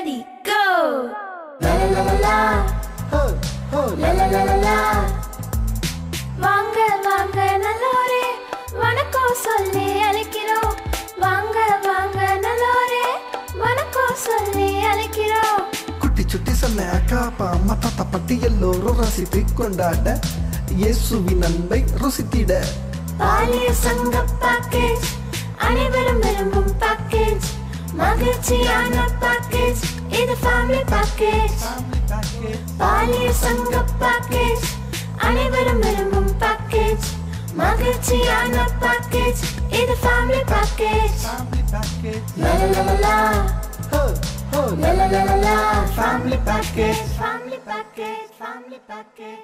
ready, go! La la la la la. La la la la la. வாங்க வாங்க நல்லோரே வணக்கம் சொல்லி அழைக்கிறோம் வாங்க வாங்க நல்லோரே வணக்கம் சொல்லி அழைக்கிறோம் குட்டி சுட்டி சொன்ன அக்கா அப்பா அம்மா தாத்தா பட்டி எல்லோரும் ரசித்து கொண்டாட இயேசுவின் அன்பை ருசித்திட பாலிய சங்க பேக்கேஜ் அனைவரும் விரும்பும் பேக்கேஜ் மகிழ்ச்சியான பேக்கேஜ் இது ஃபேமிலி பேக்கேஜ் பாலிய சங்க பேக்கேஜ் அனைவரும் விரும்பும் பேக்கேஜ் மகிழ்ச்சியான பேக்கேஜ் இது family package La la la la la. La la la la la. Family package. Family package. Family package.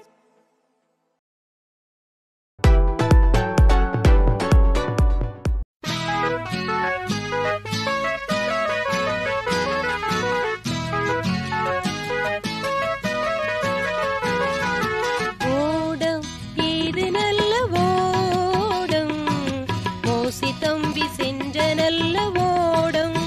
ஓடம் இது நல்ல ஓடம் மோசி தம்பி சென்ற நல்ல ஓடம்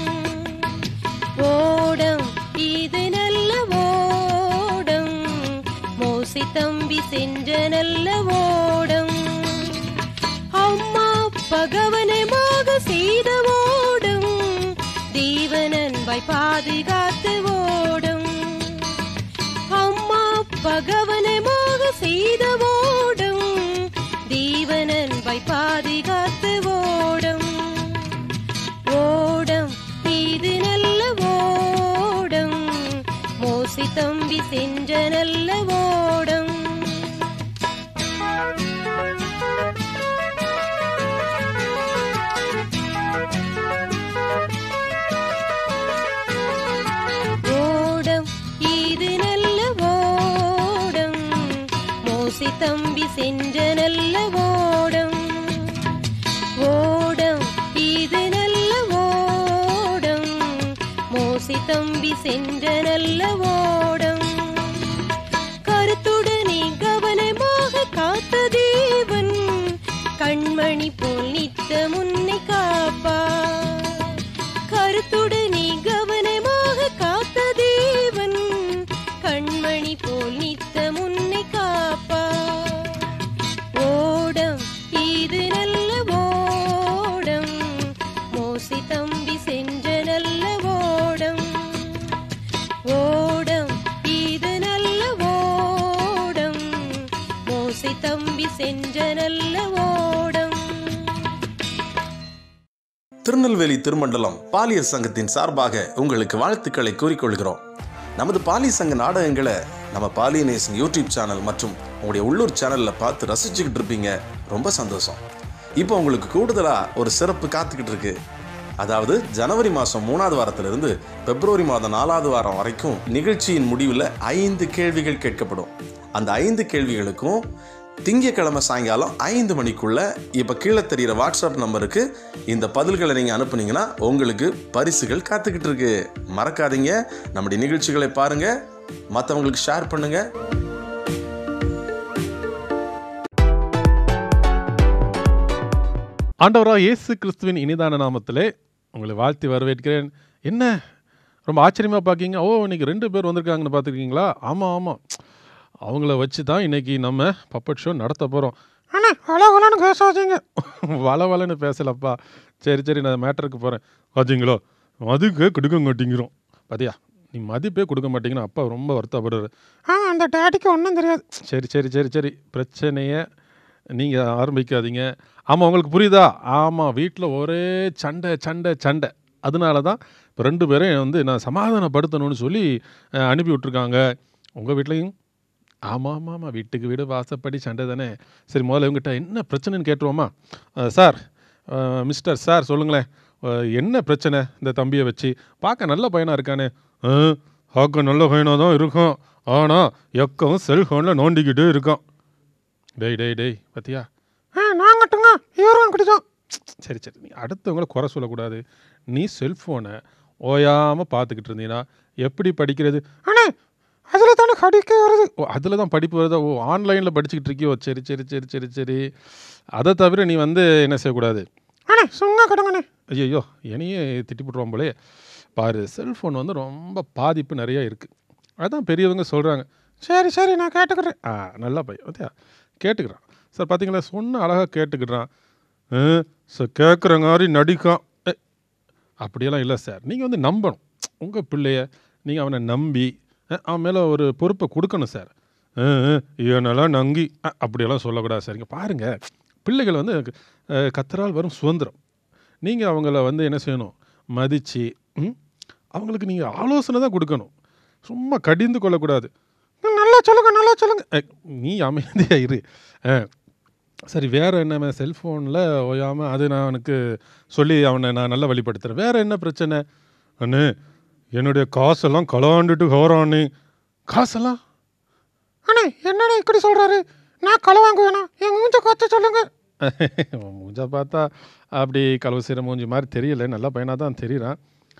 ஓடம் இது நல்ல ஓடம் மோசி தம்பி சென்ற நல்ல ஓடம் அம்மா பகவனமாக செய்த ஓடம் தேவனன்பாய் பாதுகாத்து ஓடும் அம்மா பகவனமாக செய்த ஓடும் தேவனன்பை பாதுகாத்து ஓடும் ஓடம் இது நல்ல ஓடம் மோசி தம்பி சென்ற நல்ல ஓடம் ஓடம் இது நல்ல ஓடம் மோசி தம்பி சென்ற நல்ல ஓடம் ஓடம் இது நல்ல ஓடம் மோசி தம்பி சென்ற நல்ல ஓடம் கருத்துடனே கவனமாக காத்த தேவன் கண்மணி போல் நித்த முன்னை காப்பா கருத்துடனே கவனமாக காத்த தேவன் கண்மணி போல் நித்த முன்னை காப்பா ஓடம் இது நல்ல ஓடம் மோசி தம்பி சென்ற நல்ல ஓடம் ஓடம் இது நல்ல ஓடம் மோசி தம்பி சென்ற நல்ல ஓடம் திருநெல்வேலி திருமண்டலம் பாலியர் சங்கத்தின் சார்பாக உங்களுக்கு வாழ்த்துக்களை கூறிக்கொள்கிறோம் நமது பாலி சங்க நாடகங்களை நம்ம பாலியநேசன் யூடியூப் சேனல் மற்றும் உங்களுடைய உள்ளூர் சேனலில் பார்த்து ரசிச்சுக்கிட்டு இருப்பீங்க ரொம்ப சந்தோஷம் இப்போ உங்களுக்கு கூடுதலாக ஒரு சிறப்பு காத்துக்கிட்டு இருக்கு அதாவது ஜனவரி மாதம் மூணாவது வாரத்திலிருந்து பிப்ரவரி மாதம் நாலாவது வாரம் வரைக்கும் நிகழ்ச்சியின் முடிவில் ஐந்து கேள்விகள் கேட்கப்படும் அந்த ஐந்து கேள்விகளுக்கும் திங்கக்கிழமை சாயங்காலம் ஐந்து மணிக்குள்ள இப்போ கீழே தெரிகிற வாட்ஸ்அப் நம்பருக்கு இந்த பதில்களை நீங்கள் அனுப்புனீங்கன்னா உங்களுக்கு பரிசுகள் காத்துக்கிட்டு இருக்கு மறக்காதீங்க நம்முடைய நிகழ்ச்சிகளை பாருங்க மற்றவங்களுக்கு ஷேர் பண்ணுங்க ஆண்டவராக இயேசு கிறிஸ்துவின் இனிதான நாமத்திலே உங்களை வாழ்த்தி வரவேற்கிறேன் என்ன ரொம்ப ஆச்சரியமாக பார்க்கீங்க ஓ இன்னைக்கு ரெண்டு பேர் வந்திருக்காங்கன்னு பார்த்துருக்கீங்களா ஆமாம் ஆமாம் அவங்கள வச்சு தான் இன்னைக்கு நம்ம பப்பட் ஷோ நடத்த போகிறோம் அண்ணா வள வளன்னு பேசாதீங்க வள வளன்னு பேசலப்பா சரி சரி நான் மேட்டருக்கு போகிறேன் பார்த்தீங்களோ மதுக்கு கொடுக்க மாட்டேங்கிறோம் பாத்தியா நீ மதிப்பே கொடுக்க மாட்டீங்கன்னு அப்பா ரொம்ப வருத்தப்படுறாரு ஆ அந்த டேடிக்கு ஒன்றும் தெரியாது சரி சரி சரி சரி பிரச்சனையை நீங்கள் ஆரம்பிக்காதீங்க ஆமாம் உங்களுக்கு புரியுதா ஆமாம் வீட்டில் ஒரே சண்டை சண்டை சண்டை அதனால தான் இப்போ ரெண்டு பேரையும் வந்து நான் சமாதானப்படுத்தணும்னு சொல்லி அஹ், அனுப்பி விட்ருக்காங்க உங்கள் வீட்லேயும் ஆமாம் ஆமாம் ஆமாம் வீட்டுக்கு வீடு வாசப்படி சண்டை தானே சரி முதல்ல இவங்ககிட்ட என்ன பிரச்சனைன்னு கேட்டுருவோமா அஹ், சார் அஹ், மிஸ்டர் சார் சொல்லுங்களேன் அஹ், என்ன பிரச்சனை இந்த தம்பியை வச்சு பார்க்க நல்ல பையனாக இருக்கானே ஆ, பார்க்க நல்ல பையனாக தான் இருக்கும் ஆனால் எக்கவும் செல்ஃபோனில் நோண்டிக்கிட்டே இருக்கான் டேய் டேய் டேய் பார்த்தியா ஆ நான் மட்டுங்க ஹீரோன் குடிச்சோம் சரி சரி நீ அடுத்தவங்கள குறை சொல்லக்கூடாது நீ செல்ஃபோனை ஓயாமல் பார்த்துக்கிட்டு இருந்தீங்கன்னா எப்படி படிக்கிறது அண்ணே அதில் தானே படிக்க வருது ஓ அதில் தான் படிப்பு வருதா ஓ ஆன்லைனில் படிச்சுக்கிட்டு இருக்கியோ சரி சரி சரி சரி சரி அதை தவிர நீ வந்து என்ன செய்யக்கூடாது அண்ணே சும்மா கடங்கண்ணே ஐயோ என்னையே திட்டி போட்டுருவான் போலே பாரு செல்ஃபோன் வந்து ரொம்ப பாதிப்பு நிறைய இருக்குது அதான் பெரியவங்க சொல்கிறாங்க சரி சரி நான் கேட்டுக்கிறேன் ஆ நல்லா பையன் பார்த்தியா கேட்டுக்கிறான் சார் பார்த்தீங்களா சொன்ன அழகாக கேட்டுக்கிறான் சார் கேட்குற மாதிரி நடிக்கான் ஏ, அப்படியெல்லாம் இல்லை சார் நீங்கள் வந்து நம்பணும் உங்கள் பிள்ளைய நீங்கள் அவனை நம்பி அஹ், அவன் மேலே ஒரு பொறுப்பை கொடுக்கணும் சார் இவனெல்லாம் நங்கி அஹ், அப்படியெல்லாம் சொல்லக்கூடாது சார் இங்கே பாருங்கள் பிள்ளைகள் வந்து அஹ், கத்தரால் வரும் சுதந்திரம் நீங்கள் அவங்கள வந்து என்ன செய்யணும் மதித்து அவங்களுக்கு நீங்கள் ஆலோசனை தான் கொடுக்கணும் சும்மா கடிந்து கொள்ளக்கூடாது நல்லா சொல்லுங்க நல்லா சொல்லுங்க ஏய், நீ அமைதியாக இரு அஹ், சரி வேறு என்ன செல்ஃபோனில் ஓயாமல் அது நான் அவனுக்கு சொல்லி அவனை நான் நல்லா வழிபடுத்துகிறேன் வேறு என்ன பிரச்சனை அண்ணே என்னுடைய காசெல்லாம் களவாண்டுட்டு ஹோரானே காசெல்லாம் அண்ணே என்னண்ணே இப்படி சொல்கிறாரு நான் களை வாங்குவேனா என் மூஞ்ச காத்து சொல்லுங்க மூஞ்ச பார்த்தா அப்படி களவு செய்கிற மூஞ்சி மாதிரி தெரியல நல்ல பையனாக தான் தெரியுறான்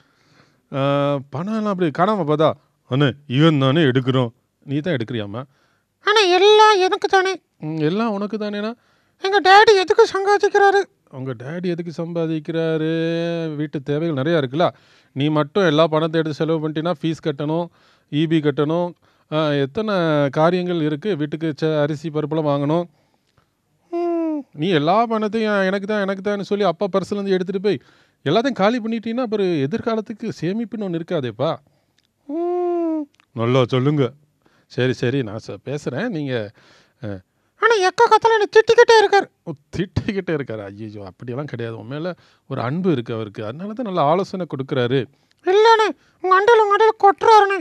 பணம் எல்லாம் அப்படி காணாமல் பார்த்தா அண்ணே இவன் தானே எடுக்கிறோம் நீ தான் எடுக்கிறியாம்மா அண்ணே எல்லாம் எனக்கு தானே எல்லாம் உனக்கு தானேனா எங்கள் டேடி எதுக்கு சம்பாதிக்கிறாரு உங்கள் டேடி எதுக்கு சம்பாதிக்கிறாரு வீட்டு தேவைகள் நிறையா இருக்குல்ல நீ மட்டும் எல்லா பணத்தை எடுத்து செலவு பண்ணிட்டீங்கன்னா ஃபீஸ் கட்டணும் இபி கட்டணும் ஆஹ், எத்தனை காரியங்கள் இருக்குது வீட்டுக்கு ச அரிசி பருப்புலாம் வாங்கணும் ம், நீ எல்லா பணத்தையும் எனக்கு தான் எனக்கு தான் சொல்லி அப்பா பர்ஸ்லேருந்து எடுத்துகிட்டு போய் எல்லாத்தையும் காலி பண்ணிட்டீங்கன்னா அப்புறம் எதிர்காலத்துக்கு சேமிப்புன்னு ஒன்று இருக்காதேப்பா ம், நல்லா சொல்லுங்க சரி சரி நான் ச பேசுகிறேன் நீங்கள் ஆனால் எக்க கத்தல என்ன திட்டிக்கிட்டே இருக்கார் ஓ திட்டிக்கிட்டே இருக்கார் ஐயோ அப்படியெல்லாம் கிடையாது உன் மேலே ஒரு அன்பு இருக்குது அவருக்கு அதனால தான் நல்ல ஆலோசனை கொடுக்குறாரு இல்லைண்ணே உங்கள் அண்டையில் உங்கள் அண்டையில் கொட்டுறாருண்ணே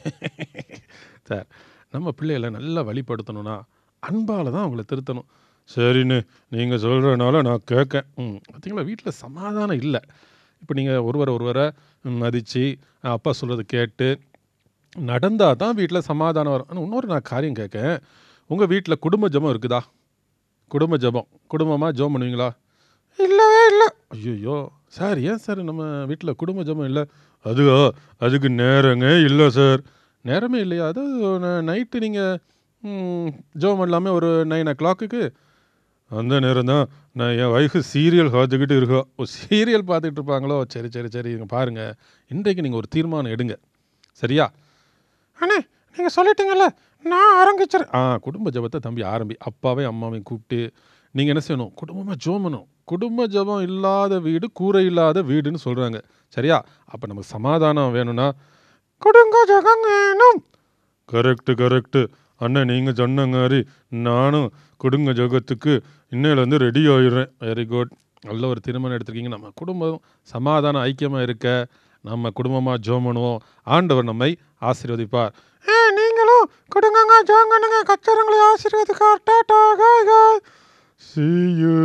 சார் நம்ம பிள்ளைகளை நல்லா வழிபடுத்தணும்னா அன்பால் தான் அவங்கள திருத்தணும் சரிண்ணே நீங்கள் சொல்கிறனால நான் கேட்கேன் ம் பார்த்தீங்களா வீட்டில் சமாதானம் இல்லை இப்போ நீங்கள் ஒருவரை ஒருவரை மதித்து அப்பா சொல்கிறத கேட்டு நடந்தால் தான் வீட்டில் சமாதானம் வரும் ஆனால் இன்னொரு நான் காரியம் கேட்கேன் உங்கள் வீட்டில் குடும்ப ஜெபம் இருக்குதா குடும்ப ஜெபம் குடும்பமாக ஜெபம் பண்ணுவீங்களா இல்லவே இல்லை ஐயோ சார் ஏன் சார் நம்ம வீட்டில் குடும்ப ஜெபம் இல்லை அதுவா அதுக்கு நேரங்க இல்லை சார் நேரமே இல்லையா அது நைட்டு நீங்கள் ஜெபம் பண்ணலாமே ஒரு நைன் ஓ கிளாக்குக்கு அந்த நேரம் தான் நான் என் ஒய்ஃபு சீரியல் பார்த்துக்கிட்டு இருக்கோம் ஓ சீரியல் பார்த்துக்கிட்டு இருப்பாங்களோ சரி சரி சரி இங்கே பாருங்கள் இன்றைக்கு நீங்கள் ஒரு தீர்மானம் எடுங்க சரியா அண்ணே நீங்கள் சொல்லிட்டீங்கல்ல நான் ஆரம்பிச்சிடுறேன் ஆ குடும்ப ஜபத்தை தம்பி ஆரம்பி அப்பாவையும் அம்மாவையும் கூப்பிட்டு நீங்கள் என்ன செய்யணும் குடும்பமாக ஜோமணும் குடும்ப ஜபம் இல்லாத வீடு கூரை இல்லாத வீடுன்னு சொல்கிறாங்க சரியா அப்போ நமக்கு சமாதானம் வேணும்னா குடுங்க ஜகம் வேணும் கரெக்டு கரெக்டு அண்ணன் நீங்கள் சொன்ன மாதிரி நானும் குடும்ப ஜகத்துக்கு இன்னையிலேருந்து ரெடி ஆயிடுறேன் வெரி குட் நல்ல ஒரு திருமணம் எடுத்திருக்கீங்க நம்ம குடும்பம் சமாதானம் ஐக்கியமாக இருக்க நம்ம குடும்பமாக ஜோம் பண்ணுவோம் ஆண்டவர் நம்மை ஆசீர்வதிப்பார் ஏ நீங்களும் கொடுங்கங்க ஜோம் பண்ணுங்க கச்சரங்களை ஆசீர்வதிக்கார் டாடா காய் காய் See you.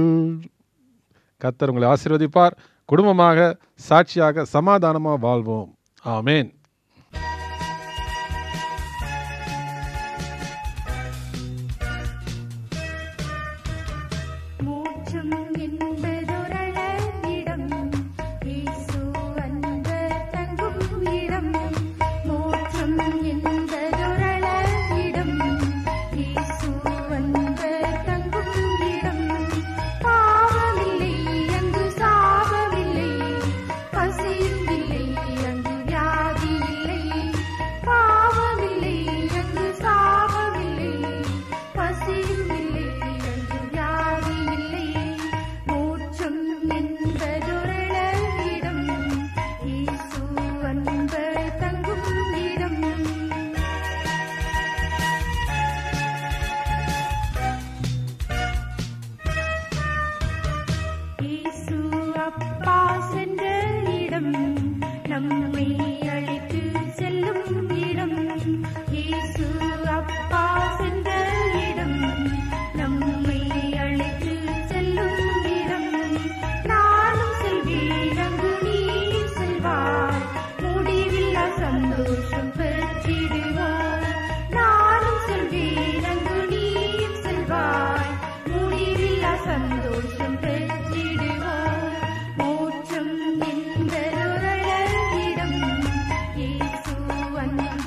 கர்த்தர் உங்களை ஆசீர்வதிப்பார் குடும்பமாக சாட்சியாக சமாதானமாக வாழ்வோம் ஆமேன் மூச்சும் என்பதொரளவிடம் இயேசு அன்பர் தங்கும் இடம் மூச்சும் என்பதொரளவிடம் இயேசு அன்பர் தங்கும் இடம் பாவமில்லை அங்கு சாபமில்லை பசியும் இல்லை அங்கு வியாதி இல்லை பாவமில்லை அங்கு சாபமில்லை பசியும் இல்லை அங்கு வியாதி இல்லை மூச்சும் என்பதொரளவிடம் இயேசு அன்பர் தங்கும் இடம் இயேசு அப்பா சென்ற இடம் நம்மை அழைத்து செல்லும் இடம் இயேசு அப்பா சென்ற இடம் நம்மை அழைத்து செல்லும் இடம் நானும் செல்வேன் அங்கு நீ செல்வாய் முடிவில்லா சந்தோஷம் பெற்றிடுவோம் நானும் செல்வேன் அங்கு நீ செல்வாய் முடிவில்லா சந்தோஷம் பெற்றிடுவோம் மோட்சம் என்பதொரளவிடம் இயேசு அன்பர்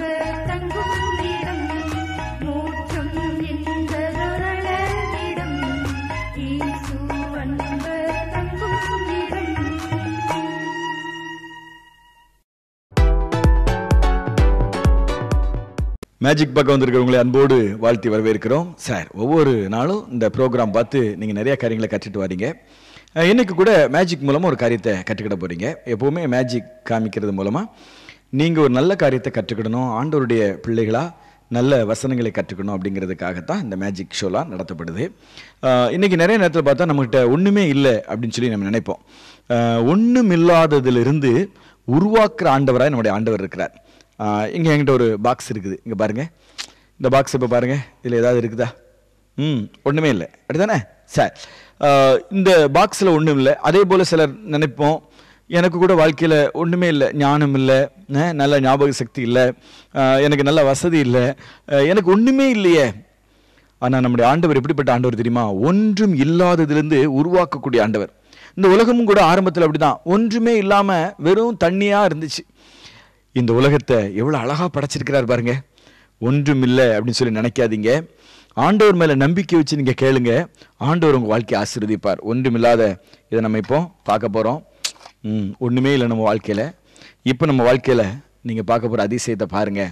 மேஜிக் பக்கம் வந்திருக்கிறவங்களை அன்போடு வாழ்த்தி வரவேற்கிறோம் சார் ஒவ்வொரு நாளும் இந்த ப்ரோக்ராம் பார்த்து நீங்கள் நிறைய காரியங்களை கற்றுட்டு வரீங்க அஹ், இன்னைக்கு கூட மேஜிக் மூலமாக ஒரு காரியத்தை கற்றுக்கிட போகிறீங்க எப்போவுமே மேஜிக் காமிக்கிறது மூலமாக நீங்கள் ஒரு நல்ல காரியத்தை கற்றுக்கிடணும் ஆண்டவருடைய பிள்ளைகளாக நல்ல வசனங்களை கற்றுக்கணும் அப்படிங்கிறதுக்காகத்தான் இந்த மேஜிக் ஷோலாம் நடத்தப்படுது அஹ், இன்னைக்கு நிறைய நேரத்தில் பார்த்தா நம்மகிட்ட ஒன்றுமே இல்லை அப்படின்னு சொல்லி நம்ம நினைப்போம் ஒன்றும் இல்லாததிலிருந்து உருவாக்குற ஆண்டவராக நம்முடைய ஆண்டவர் இருக்கிறார் இங்கே என்கிட்ட ஒரு பாக்ஸ் இருக்குது இங்கே பாருங்கள் இந்த பாக்ஸ் இப்போ பாருங்கள் இதில் ஏதாவது இருக்குதா ம் ஒன்றுமே இல்லை அப்படிதானே சார் ஆஹ் இந்த பாக்ஸில் ஒன்றும் இல்லை அதே போல் சிலர் நினைப்போம் எனக்கு கூட வாழ்க்கையில் ஒன்றுமே இல்லை ஞானம் இல்லை அஹ் நல்ல ஞாபக சக்தி இல்லை ஆஹ் எனக்கு நல்ல வசதி இல்லை ஆஹ் எனக்கு ஒன்றுமே இல்லையே ஆனால் நம்முடைய ஆண்டவர் எப்படிப்பட்ட ஆண்டவர் தெரியுமா ஒன்றும் இல்லாததிலிருந்து உருவாக்கக்கூடிய ஆண்டவர் இந்த உலகமும் கூட ஆரம்பத்தில் அப்படிதான் ஒன்றுமே இல்லாமல் வெறும் தண்ணியாக இருந்துச்சு இந்த உலகத்தை எவ்வளோ அழகாக படைச்சிருக்கிறார் பாருங்க ஒன்றும் இல்லை அப்படின்னு சொல்லி நினைக்காதீங்க ஆண்டவர் மேலே நம்பிக்கை வச்சு நீங்கள் கேளுங்க ஆண்டவர் உங்கள் வாழ்க்கையை ஆசீர்வதிப்பார் ஒன்றும் இல்லாத இதை நம்ம இப்போ பார்க்க போகிறோம் ம் ஒன்றுமே இல்லை நம்ம வாழ்க்கையில் இப்போ நம்ம வாழ்க்கையில் நீங்கள் பார்க்க போகிற அதிசயத்தை பாருங்க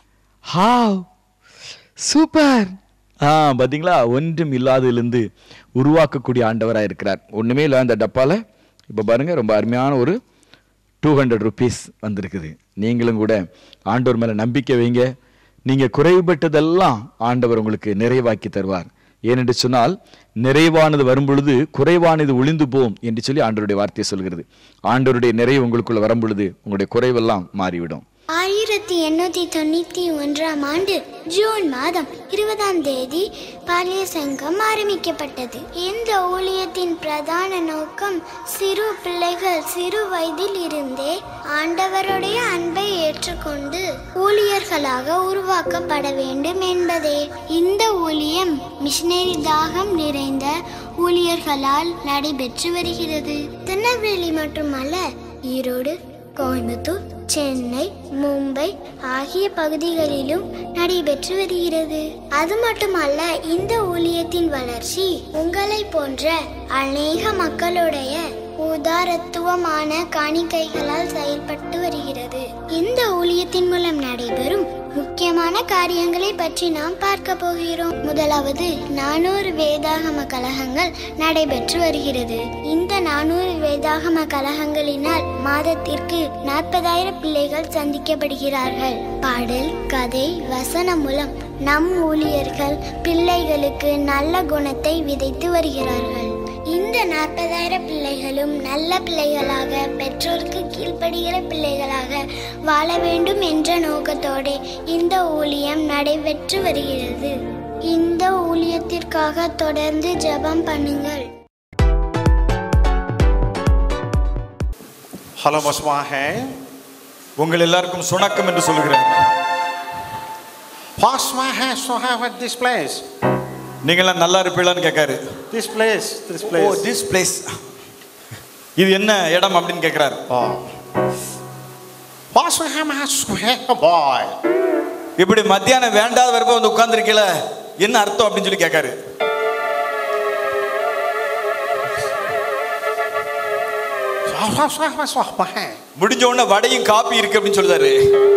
ஹாவ் சூப்பர் ஆ பார்த்தீங்களா ஒன்றும் இல்லாததிலிருந்து உருவாக்கக்கூடிய ஆண்டவராக இருக்கிறார் ஒன்றுமே இல்லை அந்த டப்பாவில் இப்போ பாருங்கள் ரொம்ப அருமையான ஒரு டூ ஹண்ட்ரட் ருபீஸ் வந்திருக்குது நீங்களும் கூட ஆண்டவர் மேலே நம்பிக்கை வைங்க நீங்கள் குறைபட்டதெல்லாம் ஆண்டவர் உங்களுக்கு நிறைவாக்கி தருவார் ஏனென்று சொன்னால் நிறைவானது வரும் பொழுது குறைவானது ஒளிந்து போம் என்று சொல்லி ஆண்டவருடைய வார்த்தையை சொல்கிறது ஆண்டவருடைய நிறைவு உங்களுக்குள்ள வரும் பொழுது உங்களுடைய குறைவெல்லாம் மாறிவிடும் ஆயிரத்தி எண்ணூத்தி தொண்ணூத்தி ஒன்றாம் ஆண்டு ஜூன் மாதம் இருபதாம் தேதி பாலிய சங்கம் ஆரம்பிக்கப்பட்டது இந்த ஊழியத்தின் பிரதான நோக்கம் சிறு பிள்ளைகள் சிறு வயதில் இருந்தே ஆண்டவருடைய அன்பை ஏற்றுக்கொண்டு ஊழியர்களாக உருவாக்கப்பட வேண்டும் என்பதே இந்த ஊழியம் மிஷினரி தாகம் நிறைந்த ஊழியர்களால் நடைபெற்று வருகிறது திருநெல்வேலி மட்டுமல்ல ஈரோடு கோயம்புத்தூர் சென்னை மும்பை ஆகிய பகுதிகளிலும் நடைபெற்று வருகிறது அது மட்டுமல்ல இந்த ஊழியத்தின் வளர்ச்சி உங்களை போன்ற அநேக மக்களுடைய உதாரத்துவமான காணிக்கைகளால் செயல்பட்டு வருகிறது இந்த ஊழியத்தின் மூலம் நடைபெறும் முக்கியமான காரியங்களை பற்றி நாம் பார்க்க போகிறோம் முதலாவது நானூறு வேதாகம கழகங்கள் நடைபெற்று வருகிறது இந்த நானூறு வேதாகம கழகங்களினால் மாதத்திற்கு நாற்பதாயிரம் பிள்ளைகள் சந்திக்கப்படுகிறார்கள் பாடல் கதை வசனம் மூலம் நம் ஊழியர்கள் பிள்ளைகளுக்கு நல்ல குணத்தை விதைத்து வருகிறார்கள் இந்த நாற்பதாயிரம் பிள்ளைகளும் நல்ல பிள்ளைகளாக பெற்றோருக்கு கீழ்ப்படுகிற பிள்ளைகளாக வாழ வேண்டும் என்ற நோக்கத்தோடு இந்த ஊழியம் நடைபெற்று வருகிறது இந்த ஊழியத்திற்காக தொடர்ந்து ஜெபம் பண்ணுங்கள் Hello, Moswahe. உங்கள் எல்லாருக்கும் சுணக்கம் என்று சொல்கிறேன் Moswahe, so have at this place. நீங்களாம் நல்லா இருப்பீங்களான்னு கேட்காரு This place, this oh place. This place இது என்ன இடம் அப்படின்னு கேட்கிறாரு Oh. Moswahe, Moswahe, boy. இப்படி மத்தியானம் வேண்டாத வரப்ப வந்து உட்கார்ந்துருக்கல என்ன அர்த்தம் அப்படின்னு சொல்லி கேட்காரு Moswahe, Moswahe. முடிஞ்ச உடனே வடையும் காப்பி இருக்கு அப்படின்னு சொல்லுதாரு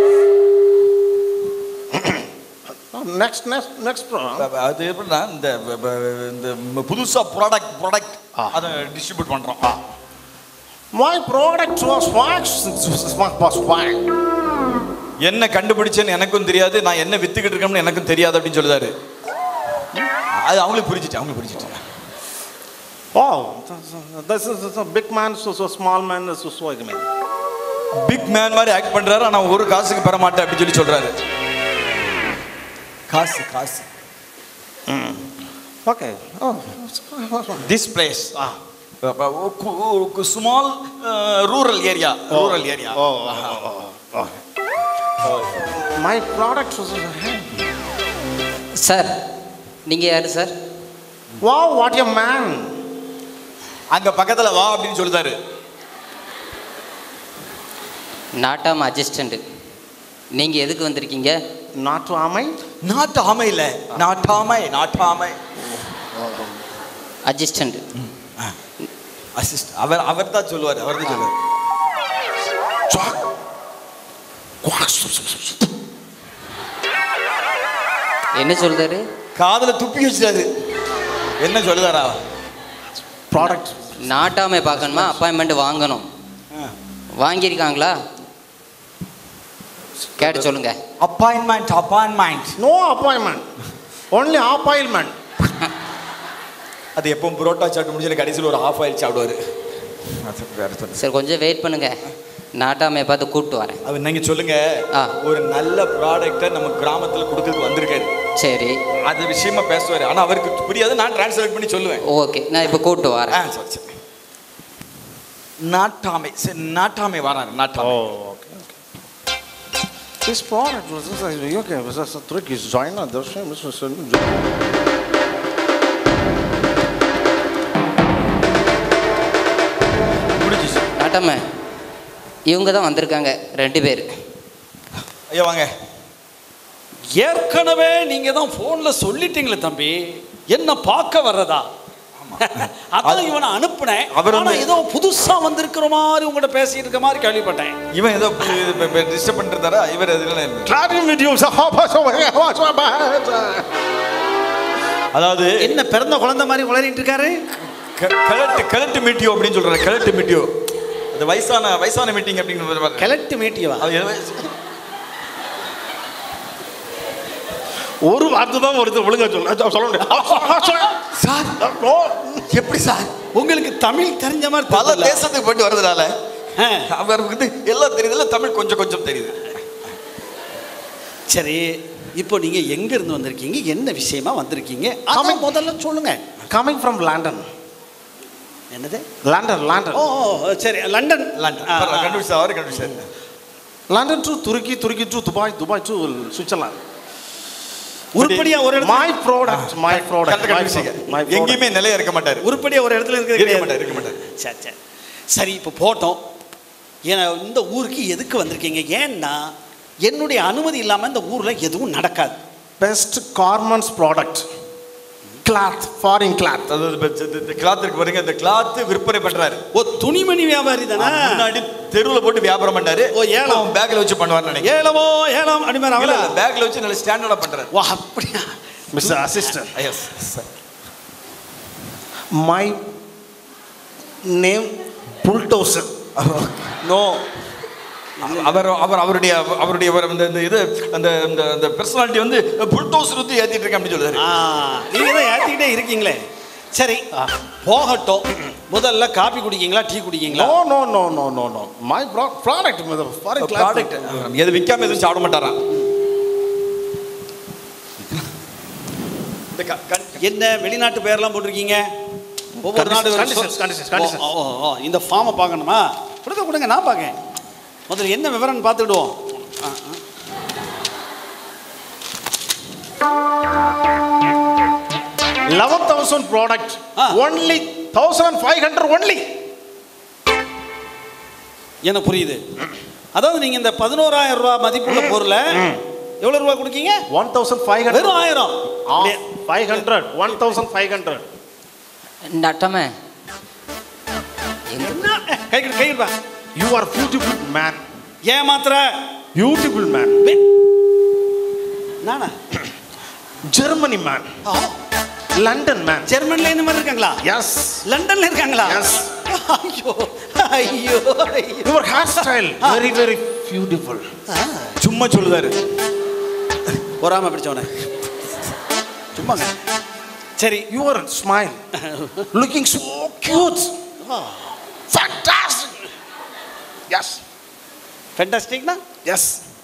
Oh, Next, next, next program. அது எப்படின்னா இந்த வ- வ- இந்த புதுசா ப்ராடக்ட் ப்ராடக்ட் அதை டிஸ்ட்ரிபியூட் பண்றோம் My product was Moswahe. என்ன கண்டுபிடிச்சேன்னு எனக்கும் தெரியாது நான் என்ன வித்துக்கிட்டு இருக்கேன்னு எனக்கும் தெரியாது அப்படின்னு சொல்லுதாரு அது அவங்களுக்கு புரிஞ்சிட்டு அவங்களுக்கு புரிஞ்சிட்டு Oh, this is this is a big man, so, so small man, so so I mean. Big man மாதிரி ஆக்ட் பண்றாரு ஆனா ஒரு காசுக்கு பெற மாட்டேன் அப்படின்னு சொல்லி சொல்றாரு காசு காசு Okay. Oh, this place small rural area rural area oh, oh, oh, oh. My product was. Sir நீங்கள் யார் sir Wow, what a man! அங்க பக்கத்துல வா அப்படின்னு சொல்லுதாரு நாட்டாம் அசிஸ்டண்ட்டு நீங்கள் எதுக்கு வந்திருக்கீங்க Not to Amai? நாட்டாமை இல்ல நாட்டாமை நாட்டாமை அசிஸ்டண்ட் அசிஸ்ட் அவர் அவர் தான் சொல்லுவார் அவர் தான் சொல்லுவார் என்ன சொல்றாரு காதுல துப்பி வச்சுட்டாரு என்ன சொல்லுதாரா ப்ராடக்ட் நாட்டாமை பார்க்கணுமா அப்பாயின்மெண்ட் வாங்கணும் வாங்கியிருக்காங்களா கேட்டு சொல்லுங்க appointment appointment no appointment only appointment அது எப்பவும் புரோட்டா சாப்பிட்டு முடிஞ்சு கடைசியில் ஒரு ஆஃப் ஆயில் சாப்பிடுவாரு அது வேற சொல்லு. சரி கொஞ்சம் வெயிட் பண்ணுங்க நாட்டாமையை பார்த்து கூப்பிட்டு வரேன் அவர் நீங்க சொல்லுங்க ஆ. ஒரு நல்ல ப்ராடக்ட்டை நம்ம கிராமத்துல கொடுக்கறதுக்கு வந்திருக்காரு சரி அது விஷயமா பேசுவாரு ஆனா அவருக்கு புரியாது நான் டிரான்ஸ்லேட் பண்ணி சொல்லுவேன் ஓகே நான் இப்போ கூப்பிட்டு ஆ வரேன் சரி சரி நாட்டாமை சரி நாட்டாமை வராரு நாட்டாமை Oh, okay, okay. This product was this is okay. Was this a trick? Is China? There's same. This is முடிஞ்சிச்சு நாட்டாமை இவங்க தான் வந்திருக்காங்க ரெண்டு பேர் ஐயா வாங்க ஏற்கனவே நீங்க தான் போன்ல சொல்லிட்டீங்களே தம்பி என்ன பார்க்க வர்றதா அதான் இவனை அனுப்புனேன் அவர் ஆனா வந்து- ஏதோ புதுசா வந்திருக்கிற மாதிரி உங்கள்கிட்ட பேசிட்டு இருக்க மாதிரி கேள்விப்பட்டேன் இவன் ஏதோ டிஸ்டர்ப் பண்ணிருந்தாரா இவர் எதுல Clapping videos. அதாவது என்ன பிறந்த குழந்தை மாதிரி உளறிட்டு இருக்காரு க- கலட்டு கலட்டு மீட்டியோ அப்படின்னு சொல்றாரு கலட்டு மீட்டியோ அது வயசான வயசான மீட்டிங் அப்படின்னு கிழட்டு மேட்டியவா அது எது வயசு? ஒரு வார்த்தை தான் வருது ஒழுங்கா சொல்ல சொல்ல முடியாது சார் No. எப்படி சார் உங்களுக்கு தமிழ் தெரிஞ்ச மாதிரி பல தெரியல. தேசத்துக்கு போயிட்டு வர்றதுனால ஆ, அவருக்கு வந்து எல்லாம் தெரியுதுல்ல தமிழ் கொஞ்சம் கொஞ்சம் தெரியுது சரி இப்போ நீங்க எங்க இருந்து வந்திருக்கீங்க என்ன விஷயமா வந்திருக்கீங்க அதான் முதல்ல சொல்லுங்க Coming from London. என்னது London, London. ஓ ஓ, சரி லண்டன் லண்டன் ஆ, ஆ. கண்டுபிடிச்சா அவரு கண்டுபிடிச்சாரு London to Turkey, Turkey to Dubai, Dubai to Switzerland. உருப்படியா ஒரு இடத்துல My product, my product, கரெக்டா my கண்டுபிடிச்சீங்க product, my product. எங்கேயுமே நிலையா இருக்க மாட்டாரு உருப்படியா ஒரு இடத்துல இருக்கிறது இருக்க கிடையாது. மாட்டாரு இருக்க மாட்டாரு சரி சரி சரி இப்போ போட்டோம் ஏன்னா இந்த ஊருக்கு எதுக்கு வந்திருக்கீங்க ஏன்னா என்னுடைய அனுமதி இல்லாமல் இந்த ஊரில் எதுவும் நடக்காது Best garments product. Cloth, foreign cloth. அதாவது இந்த கிளாத் இருக்கு பாருங்க இந்த கிளாத் விற்பனை பண்றாரு ஓ துணிமணி வியாபாரி தானே முன்னாடி தெருவுல போட்டு வியாபாரம் பண்ணாரு ஓ, ஏலம். பேக்ல வச்சு பண்ணுவாரு நினைக்கிறேன் ஏலமோ ஏலம் அப்படி மாதிரி இல்ல, அவள இல்ல, பேக்ல வச்சு நல்ல ஸ்டாண்டர்டா பண்றாரு ஓ அப்படியா Mr. Assistant. Yes My name bulldozer. no. அவர் அவர் அவருடைய அவருடைய அவர் அந்த இந்த இது அந்த அந்த அந்த பர்சனாலிட்டி வந்து புல்டோசர் வந்து ஏத்திட்டு இருக்கேன் அப்படின்னு சொல்றாரு ஆ நீங்க தான் ஏற்றிக்கிட்டே இருக்கீங்களே சரி போகட்டும் முதல்ல காபி குடிக்கீங்களா டீ குடிக்கீங்களா No, no, no, no, no, no. My pro- product, Mr. foreign cloth. Product எது விற்காம எதுவும் சாப்பிட மாட்டாராம் இந்த க- கண்- என்ன வெளிநாட்டு பேர்லாம் போட்டிருக்கீங்க ஒவ்வொரு நாடு Conditions, conditions, conditions, conditions. ஓ, ஓ, ஓ, இந்த ஃபார்மை பார்க்கணுமா கொடுங்க கொடுங்க நான் பார்க்கேன் முதல்ல என்ன விவரம்னு பார்த்துக்கிடுவோம் ஆ, ஆ. Eleven thousand product. Ah. Only thousand five hundred only. எனக்கு புரியுது அதாவது நீங்க இந்த பதினோராயிரம் ரூபாய் மதிப்புள்ள பொருளை எவ்வளவு ரூபாய் கொடுக்கீங்க One thousand five hundred. வெறும் ஆயிரம் Five hundred. One thousand five hundred. நட்டமே என்ன கை கை கைப்பா You are beautiful man. ஏமாத்திர Beautiful man. நானா Germany man. ஆ, London man. ஜெர்மன்ல இந்த மாதிரி இருக்காங்களா Yes. லண்டன்ல இருக்காங்களா Yes. ஐயோ ஐயோ ஐயோ Your hairstyle very very beautiful. சும்மா சொல்லுதாரு பொறாம பிடிச்சவன சும்மாங்க சரி Your smile looking so cute. Fantastic. Yes. ஃபென்டாஸ்டிக்னா Yes.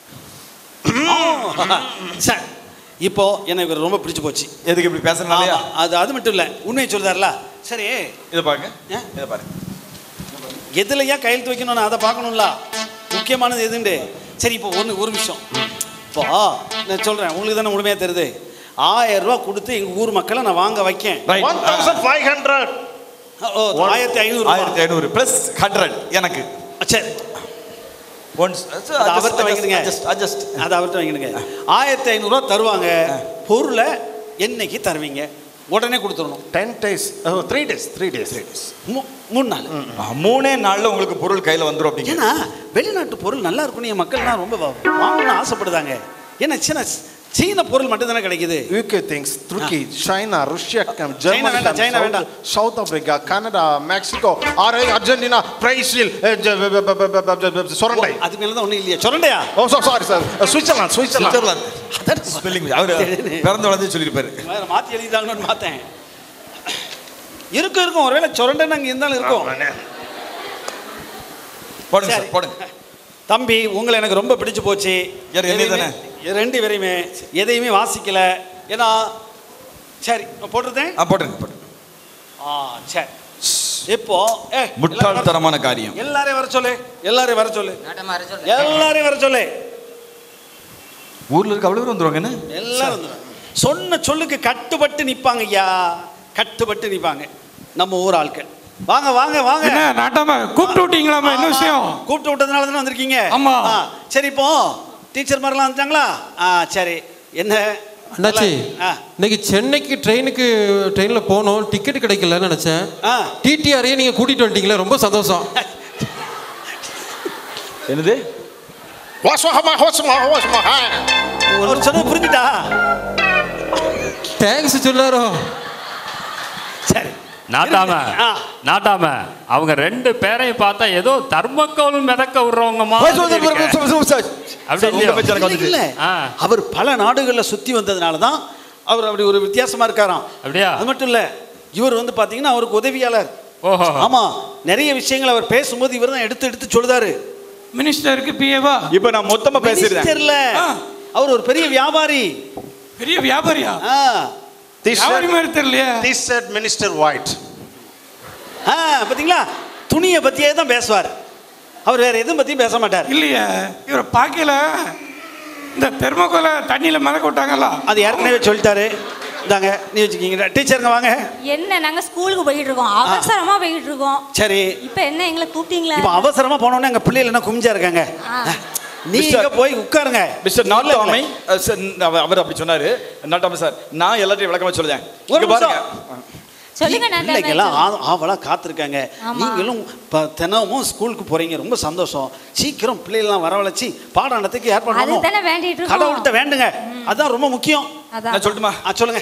சார் இப்போ எனக்கு இவர் ரொம்ப பிடிச்சு போச்சு எதுக்கு இப்படி பேசுறதுனாலயா ஆமா, அது அது மட்டும் இல்லை உண்மையை சொல்றாருல சரி இதை பாருங்க ஆ? இதை பாருங்க எதுலையா கையெழுத்து வைக்கணும் அதை பார்க்கணும்ல முக்கியமானது எதுண்டு சரி இப்போ ஒன்று ஒரு விஷயம் இப்போ நான் சொல்கிறேன் உங்களுக்கு தானே முழுமையாக தெரியுது ஆயிரம் ரூபா கொடுத்து எங்கள் ஊர் மக்களை நான் வாங்க வைக்கேன் Right. One thousand five hundred. ஓ ஆயிரத்தி ஐநூறு ஆயிரத்தி ஐநூறு பிளஸ் ஹண்ட்ரட் எனக்கு சரி ஒன்ஸ் அது அவர்ட்ட வாங்கிடுங்க. அட்ஜஸ்ட் அட்ஜஸ்ட் அதை அவர்கிட்ட வாங்கிடுங்க ஆயிரத்தி ஐநூறுரூவா தருவாங்க பொருளை என்னைக்கு தருவீங்க உடனே கொடுத்துடணும் Ten days. Oh, three days. Three days. Three days. மூ- மூணு நாள் மூணே நாள்ல உங்களுக்கு பொருள் கையில வந்துரும் அப்படிங்க ஏன்னா வெளிநாட்டு பொருள் நல்லா இருக்கும்னு என் மக்கள்லாம் ரொம்ப வா- வாங்கணும்னு ஆசைப்படுதாங்க ஏன்னா சின்ன சீன பொருள் மட்டும் தானே கிடைக்குது UK things, Turkey, China, Russia, China Germany, வேண்டாம், China South, வேண்டாம். South Africa, Canada, Mexico, Ar- Argentina, Brazil, uh, j- b- b- b- b- b- b- Sorandai. அது மேல தான் ஒண்ணும் இல்லையா சொரண்டையா Oh, so, sorry, sir. Uh, Switzerland, Switzerland. Switzerland spelling அவர் பிறந்த வளர்ந்து சொல்லியிருப்பாரு வேற மாத்தி எழுதிட்டாங்கன்னு பார்த்தேன் இருக்கும் இருக்கும் ஒருவேளை சொரண்டைன்னு அங்க இருந்தாலும் இருக்கும் போடுங்க சரி. சார் போடுங்க தம்பி உங்களை எனக்கு ரொம்ப பிடிச்சு போச்சு யார், என்னைய எதையுமே- ரெண்டு பேரையுமே எதையுமே வாசிக்கல ஏன்னா சரி நான் போட்டிருந்தேன் ஆ போட்டுருங்க போட்டுருங்க ஆ சரி இப்போ ஏ முட்டாள்தனமான காரியம் எல்லாரையும் வர சொல்லு எல்லாரையும் வர சொல்லு எல்லாரையும் வர சொல்லு ஊர்ல இருக்க அவ்வளவு பேர் வந்துருவாங்க என்ன எல்லாரும் வந்துடுவாங்க. சொன்ன சொல்லுக்கு கட்டுப்பட்டு நிப்பாங்க ஐயா கட்டுப்பட்டு நிப்பாங்க நம்ம ஊர் ஆட்கள் வாங்க வாங்க வாங்க என்ன நாட்டாம கூப்பிட்டு விட்டீங்களாமா என்ன ஆமா. விஷயம் கூப்பிட்டு விட்டதுனால தானே வந்திருக்கீங்க ஆமா. ஆ, சரி இப்போ டீச்சர் மாதிரிலாம் வந்துட்டாங்களா ஆ சரி என்ன அண்ணாச்சி ஆ. இன்னைக்கு சென்னைக்கு ட்ரெயினுக்கு ட்ரெயினில் போனோம் டிக்கெட் கிடைக்கலன்னு நினச்சேன் ஆ டிடிஆரையே நீங்கள் கூட்டிகிட்டு வந்துட்டீங்களே ரொம்ப சந்தோஷம் என்னது Waswahama, waswahama, waswahama. ஒரு சொன்னது புரிஞ்சுட்டா தேங்க்ஸ் சொல்லாரோ சரி நாட்டாம ஆ. நாட்டாம அவங்க ரெண்டு பேரையும் பார்த்தா ஏதோ தர்மக்கோல் மிதக்க விடுறவங்க மாதிரி இருக்கு. அப்படி இல்லையோ? இல்ல ஆ. அவர் பல நாடுகளில் சுத்தி வந்ததுனால தான் அவர் அப்படி ஒரு வித்தியாசமா இருக்காராம் அப்படியா அது மட்டும் இல்ல இவர் வந்து பாத்தீங்கன்னா அவருக்கு உதவியாளர் ஓஹோ ஆமா நிறைய விஷயங்கள் அவர் பேசும்போது இவர் தான் எடுத்து எடுத்து சொல்லுதாரு மினிஸ்டருக்கு பிஏவா இப்போ நான் மொத்தமா பேசிடுறேன் மினிஸ்டர்ல அவர் ஒரு பெரிய வியாபாரி பெரிய வியாபாரியா ஆ This வியாபாரி said, மாதிரி தெரியலையே this said Minister White. ஆ பாத்தீங்களா துணியை பத்தியே தான் பேசுவார் அவர் வேற எதுவும் பத்தியும் பேச மாட்டார் இல்லையே இவரை பார்க்கல இந்த தெர்மோகோலை தண்ணியில மிதக்க விட்டாங்களா அது ஏற்கனவே சொல்லிட்டாரு இந்தாங்க நீ வச்சுக்கிங்க டீச்சருங்க வாங்க என்ன நாங்க ஸ்கூலுக்கு போயிட்டு இருக்கோம் அவசரமா போயிட்டு இருக்கோம் சரி இப்ப என்ன எங்களை கூப்பிட்டீங்களா இப்போ அவசரமா போனோடனே எங்க பிள்ளைகள் என்ன குமிஞ்சா இருக்காங்க நீங்க போய் உட்காருங்க மிஸ்டர் நாட்டாமை அஹ், சார், அவர் அவர் அப்படி சொன்னாரு நாட்டாமை சார் நான் எல்லாத்தையும் விளக்கமா சொல்லுதேன் ஒரு இங்க பாருங்க சொல்லுங்க நாட்டாமை. பிள்ளைங்கெல்லாம் ஆ- ஆவலா காத்திருக்காங்க ஆமா. நீங்களும் இப்போ தினமும் ஸ்கூலுக்கு போறீங்க ரொம்ப சந்தோஷம் சீக்கிரம் பிள்ளைகள்லாம் வரவழைச்சி பாடத்துக்கு ஏற்பாடு பண்ணணும் அதுதானே வேண்டிட்டு இருக்கோம். கடவுள்கிட்ட வேண்டுங்க அதான் ரொம்ப முக்கியம் அதான். நான் சொல்லட்டுமா ஆ சொல்லுங்க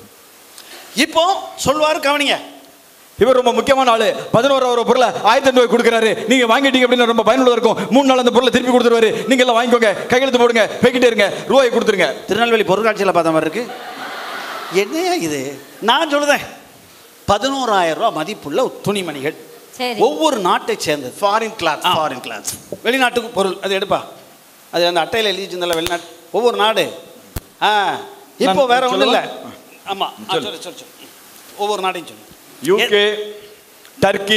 இப்போ சொல்வாரு கவனிங்க இவர் ரொம்ப முக்கியமான ஆளு பதினோராயிரம் பொருளை ஆயிரத்தி ஐநூறு கொடுக்குறாரு நீங்க வாங்கிட்டீங்க அப்படின்னு ரொம்ப பயனுள்ளதா இருக்கும் மூணு நாள் அந்த பொருளை திருப்பி கொடுத்துருவாரு நீங்க எல்லாம் வாங்கிக்கோங்க கையெழுத்து போடுங்க போய்கிட்டே இருங்க ரூபாய் கொடுத்துருங்க திருநெல்வேலி பொருட்காட்சியில் பார்த்த மாதிரி இருக்கு என்னையா இது நான் சொல்லுதேன் பதினோராயிரம் ரூபாய் மதிப்புள்ள துணிமணிகள் சரி ஒவ்வொரு நாட்டை சேர்ந்தது Foreign cloth, ஆ. foreign cloth. வெளிநாட்டுக்கு பொருள் அது எடுப்பா அது அந்த அட்டையில் எழுதி வச்சிருந்தல வெளிநாட்டு ஒவ்வொரு நாடு ஆ இப்போ நான் வேற ஒன்றும் இல்லை சொல்லவா? ஆமா ஆ, சொல்லு சொல்லு சொல்லு ஒவ்வொரு நாடையும் சொல்லு யூகே டர்க்கி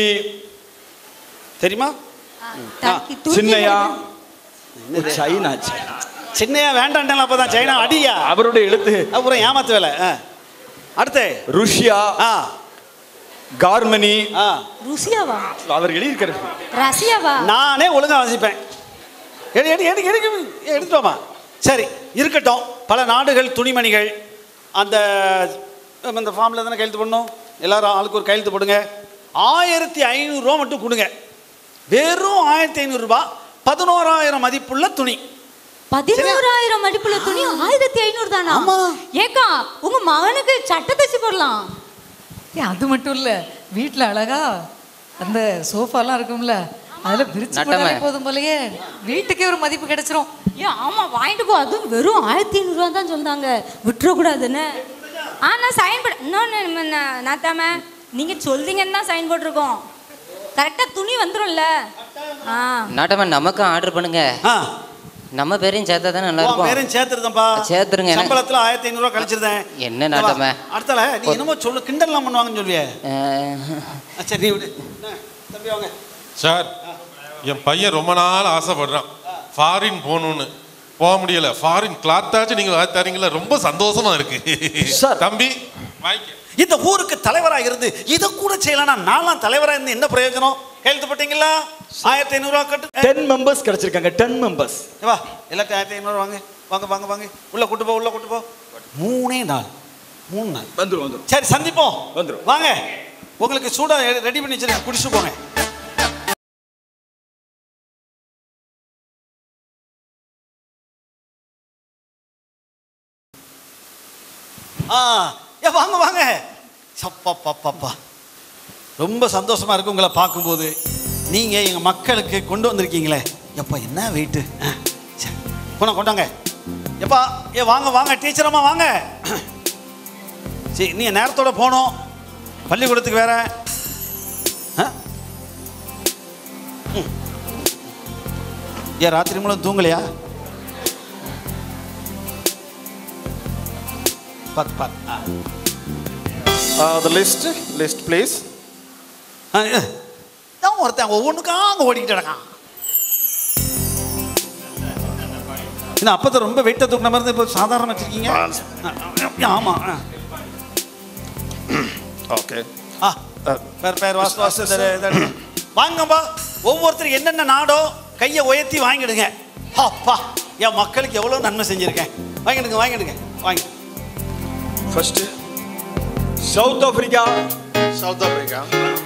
தெரியுமா டர்க்கி, துருக்கி சின்னையா என்னது? சைனா சைனா சின்னையா வேண்டாண்டல அப்பதான் சைனா அடியா அவருடைய எழுத்து அப்புறம் ஏமாத்து வேலை ஆ. அடுத்து ருஷ்யா ஆ கார்மனி ஆ ருசியாவா அவர் எழுதியிருக்காரு ரஷ்யாவா நானே ஒழுங்கா வாசிப்பேன் எடு எடு எடு எடுக்க எடுத்துட்டோமா சரி இருக்கட்டும் பல நாடுகள் துணிமணிகள் அந்த நம்ம இந்த ஃபார்மில் தானே கையெழுத்து பண்ணணும் எல்லாரும் ஆளுக்கு ஒரு கையெழுத்து போடுங்க ஆயிரத்தி ஐநூறுரூவா மட்டும் கொடுங்க வெறும் ஆயிரத்தி ஐநூறுரூபா பதினோராயிரம் மதிப்புள்ள துணி பதினோராயிரம் மதிப்புள்ள துணி ஆயிரத்தி ஐநூறு தானா ஆமா. ஏக்கா உங்க மகனுக்கு சட்டை தச்சு போடலாம் ஏன் அது மட்டும் இல்ல வீட்ல அழகா அந்த சோஃபாலாம் இருக்கும்ல அதுல விரிச்சு நட்டமே. போட்டாலே போதும் போலயே வீட்டுக்கே ஒரு மதிப்பு கிடைச்சிரும் ஏன் ஆமா வாங்கிட்டு போ அதுவும் வெறும் ஆயிரத்தி ஐநூறுரூவா தான் சொல்றாங்க விட்டுறக்கூடாதுன்னு ஆ நான் சைன் போட இன்னொன்று நாத்தாம நீங்க சொல்றீங்கன்னு தான் சைன் போட்டிருக்கோம் கரெக்டாக துணி வந்துரும்ல ஆ நாட்டமா நமக்கு ஆர்டர் பண்ணுங்க ஆ நம்ம பேரையும் சேர்த்தா தான் நல்லா உன் இருக்கும் பேரையும் சேர்த்துருந்தேன்ப்பா சேர்த்துருங்க என்ன- சம்பளத்தில் ஆயிரத்தி ஐநூறுரூவா கழிச்சிருந்தேன் என்ன நாட்டமே அடுத்தால நீ என்னமோ சொல்லு கிண்டல்லாம் பண்ணுவாங்கன்னு சொல்லுவியே அஹ், ஆ, சரி நீ விடு ஆ, தம்பி வாங்க சார் என் பையன் ரொம்ப நாள் ஆசைப்படுறான் ஃபாரின் போகணும்னு போக முடியல ஃபாரின் கிளாத்தாச்சும் நீங்க வாங்கி தரீங்களா ரொம்ப சந்தோஷமா இருக்கு சார். தம்பி வாங்கிக்க இந்த ஊருக்கு தலைவரா இருந்து இதை கூட செய்யலாம் நான்லாம் தலைவரா இருந்து என்ன பிரயோஜனம் கையெழுத்து போட்டீங்களா ஆயிரத்தி ஐநூறுரூவா கட்டு டென் மெம்பர்ஸ் கிடைச்சிருக்காங்க டென் மெம்பர்ஸ் ஏ, வா எல்லாத்தையும் ஆயிரத்தி ஐநூறு வாங்க வாங்க வாங்க வாங்க உள்ள கூட்டு போ உள்ள கூட்டு போ மூணே நாள் மூணு நாள் வந்துரும் வந்துரும் சரி சந்திப்போம் வந்துரும். வாங்க உங்களுக்கு சூடா ரெடி பண்ணி வச்சிருக்கேன் குடிச்சு போங்க ஆ ஏ வாங்க வாங்க சப்பா பாப்பா ரொம்ப சந்தோஷமா இருக்கு உங்களை பார்க்கும்போது நீங்க எங்க மக்களுக்கு கொண்டு வந்திருக்கீங்களே எப்பா என்ன வெயிட்டு போன கொண்டாங்க எப்பா ஏ வாங்க வாங்க டீச்சரம்மா வாங்க சரி நீ நேரத்தோட போகணும் பள்ளிக்கூடத்துக்கு வேற ஆ? ம். ஏன் ராத்திரி மூலம் தூங்கலையா பாத்து பாத்து ஆ Uh, the list, list, please. தான் ஒருத்தன் ஒவ்வொன்றுக்கா அங்கே ஓடிக்கிட்டு கிடக்கான் என்ன அப்பத்தை ரொம்ப வெயிட்டை தூக்கின மாதிரி இப்போ சாதாரண வச்சிருக்கீங்க ஆமாம் Okay. ஆ பேர் பேர் வாசு வாசு இந்த இந்த எடுங்க. வாங்கப்பா ஒவ்வொருத்தரும் என்னென்ன நாடோ கையை உயர்த்தி வாங்கிடுங்க அப்பா என் மக்களுக்கு எவ்வளோ நன்மை செஞ்சுருக்கேன் வாங்கிடுங்க வாங்கிடுங்க வாங்கி First, South Africa. South Africa.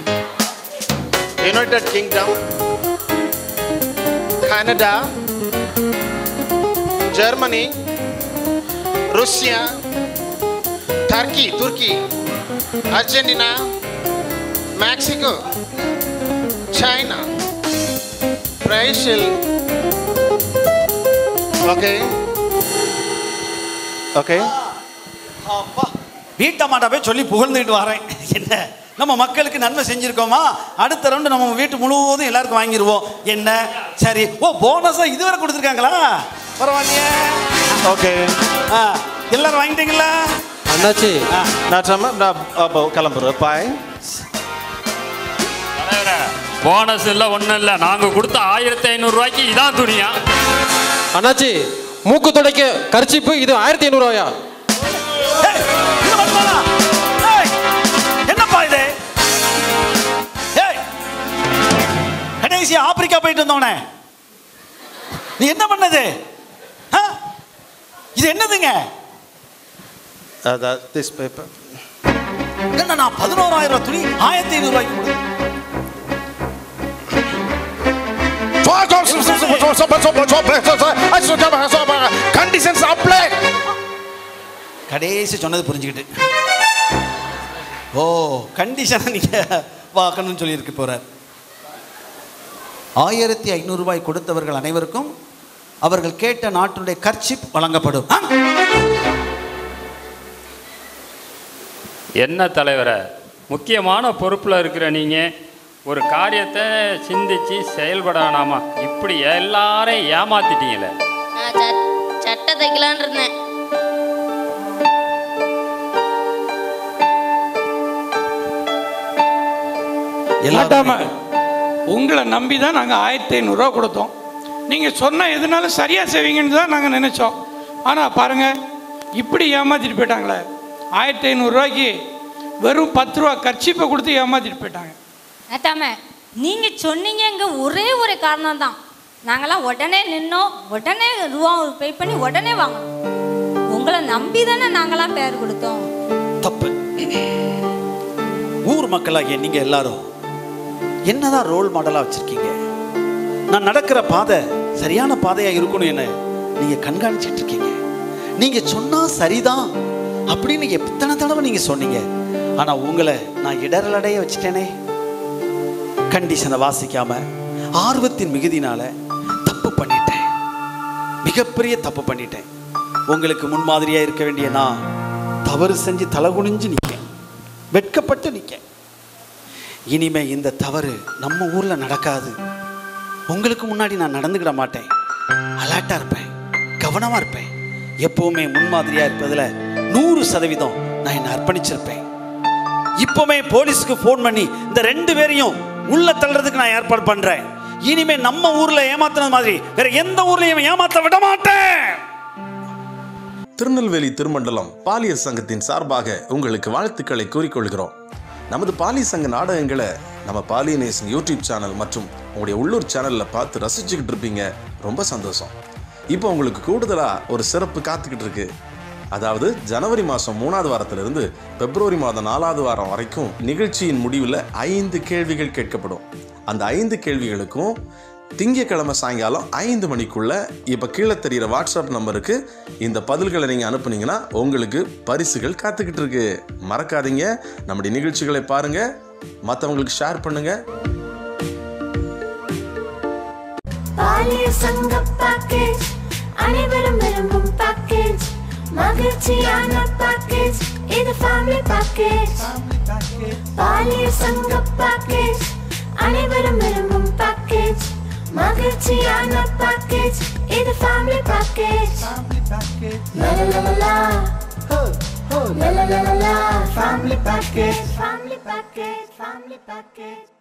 United Kingdom. Canada. Germany. Russia. Turkey. Turkey. Argentina. Mexico. China. Brazil. Okay. Okay. அப்பா வீட்டம்மாட்ட போய் சொல்லி புகழ்ந்துக்கிட்டு வரேன் என்ன நம்ம மக்களுக்கு நன்மை செஞ்சிருக்கோமா அடுத்த ரவுண்டு நம்ம வீட்டு முழுவதும் எல்லாருக்கும் வாங்கிடுவோம் என்ன சரி ஓ போனஸா இதுவரை கொடுத்துருக்காங்களா பரவாயில்லையே ஓகே ஆ எல்லாரும் வாங்கிட்டீங்களா அண்ணாச்சி நான் சம நான் அப்போ கிளம்புறேன் பாய் போனஸ் இல்லை ஒன்றும் இல்லை நாங்கள் கொடுத்த ஆயிரத்தி ஐநூறுரூவாய்க்கு இதான் துணியா அண்ணாச்சி மூக்கு துடைக்க கர்ச்சிப்பு இது ஆயிரத்தி ஐநூறுவாயா என்னப்பா இது ஏய் கடைசி ஆப்பிரிக்கா போயிட்டு வந்தவனே நீ என்ன பண்ணது ஆ? இது என்னதுங்க திஸ் பேப்பர் என்ன நான் பதினோராயிரம் ரூபாய் துணி ஆயிரத்தி ஐநூறு ரூபாய்க்கு கொடு. கண்டிஷன்ஸ் அப்ளை கடைசி சொன்னது புரிஞ்சுக்கிட்டு ஓ கண்டிஷனை நீங்கள் பார்க்கணும்னு சொல்லியிருக்கு போகிறார் ஆயிரத்தி ஐநூறு ரூபாய் கொடுத்தவர்கள் அனைவருக்கும் அவர்கள் கேட்ட நாட்டினுடைய கர்ச்சிப் வழங்கப்படும் ஆ? என்ன தலைவரை முக்கியமான பொறுப்பில் இருக்கிற நீங்கள் ஒரு காரியத்தை சிந்திச்சு செயல்பட வேணாமா இப்படி எல்லாரையும் ஏமாத்திட்டீங்களே நான் சட்- சட்டை தைக்கலான் இருந்தேன் இல்லாட்டாம உங்களை நம்பி தான் நாங்கள் ஆயிரத்தி ஐநூறுரூவா கொடுத்தோம் நீங்கள் சொன்ன எதுனாலும் சரியாக செய்வீங்கன்னு தான் நாங்கள் நினச்சோம் ஆனால் பாருங்கள் இப்படி ஏமாத்திட்டு போயிட்டாங்களே ஆயிரத்தி ஐநூறுரூவாய்க்கு வெறும் பத்து ரூபா கர்ச்சிப்பை கொடுத்து ஏமாத்திட்டு போயிட்டாங்க நேத்தாம நீங்க சொன்னீங்க ஒரே ஒரு காரணம் தான் நாங்கெல்லாம் உடனே நின்னோம் உடனே ரூபா பே பண்ணி உடனே வாங்கணும் உங்களை நம்பி தானே நாங்களாம் பேர் கொடுத்தோம் தப்பு ஊர் மக்களாகிய நீங்க எல்லாரும் என்னதான் ரோல் மாடலா வச்சிருக்கீங்க நான் நடக்கிற பாதை சரியான பாதையா இருக்கணும் என்ன நீங்க கண்காணிச்சிட்டு இருக்கீங்க நீங்க சொன்னா சரிதான் அப்படின்னு எத்தனை தடவை நீங்க சொன்னீங்க ஆனா உங்களை நான் இடரலடைய வச்சுட்டேனே கண்டிஷனை வாசிக்காம ஆர்வத்தின் மிகுதினால தப்பு பண்ணிட்டேன் மிகப்பெரிய தப்பு பண்ணிட்டேன் உங்களுக்கு முன்மாதிரியா இருக்க வேண்டிய நான் தவறு செஞ்சு தலகுனிஞ்சு நிற்கேன் வெட்கப்பட்டு நிற்கேன் இனிமே இந்த தவறு நம்ம ஊர்ல நடக்காது உங்களுக்கு முன்னாடி நான் நடந்துக்கிட மாட்டேன் அலர்ட்டா இருப்பேன் கவனமா இருப்பேன் எப்பவுமே முன்மாதிரியா இருப்பதுல நூறு சதவீதம் நான் என்னை அர்ப்பணிச்சிருப்பேன் இப்பவுமே போலீஸ்க்கு ஃபோன் பண்ணி இந்த ரெண்டு பேரையும் உள்ள தள்ளுறதுக்கு நான் ஏற்பாடு பண்றேன் இனிமே நம்ம ஊர்ல ஏமாத்துனது மாதிரி வேற எந்த ஊர்லயும் ஏமாத்த விட மாட்டேன் திருநெல்வேலி திருமண்டலம் பாலியல் சங்கத்தின் சார்பாக உங்களுக்கு வாழ்த்துக்களை கூறிக்கொள்கிறோம் நமது பாலி சங்க நாடகங்களை நம்ம பாலி நேசன் யூடியூப் சேனல் மற்றும் உங்களுடைய உள்ளூர் சேனலில் பார்த்து ரசிச்சுக்கிட்டு இருப்பீங்க ரொம்ப சந்தோஷம் இப்போ உங்களுக்கு கூடுதலாக ஒரு சிறப்பு காத்துக்கிட்டு இருக்கு அதாவது ஜனவரி மாதம் மூணாவது வாரத்திலிருந்து பிப்ரவரி மாதம் நாலாவது வாரம் வரைக்கும் நிகழ்ச்சியின் முடிவில் ஐந்து கேள்விகள் கேட்கப்படும் அந்த ஐந்து கேள்விகளுக்கும் திங்கக்கிழமை சாயங்காலம் ஐந்து மணிக்குள்ள இப்போ கீழே தெரிகிற வாட்ஸ்அப் நம்பருக்கு இந்த பதில்களை நீங்கள் அனுப்புனீங்கன்னா உங்களுக்கு பரிசுகள் காத்துக்கிட்டு இருக்கு மறக்காதீங்க நம்முடைய நிகழ்ச்சிகளை பாருங்க மற்றவங்களுக்கு ஷேர் பண்ணுங்க பாலிய சங்க பேக்கேஜ் அனைவரும் விரும்பும் பேக்கேஜ் மகிழ்ச்சியான பேக்கேஜ் இது ஃபேமிலி பேக்கேஜ் பாலிய சங்க பேக்கேஜ் அனைவரும் விரும்பும் பேக்கேஜ் மகிழ்ச்சியான பேக்கேஜ் இது ஃபேமிலி பேக்கேஜ் லலலலலா லலலலலா family package family package family package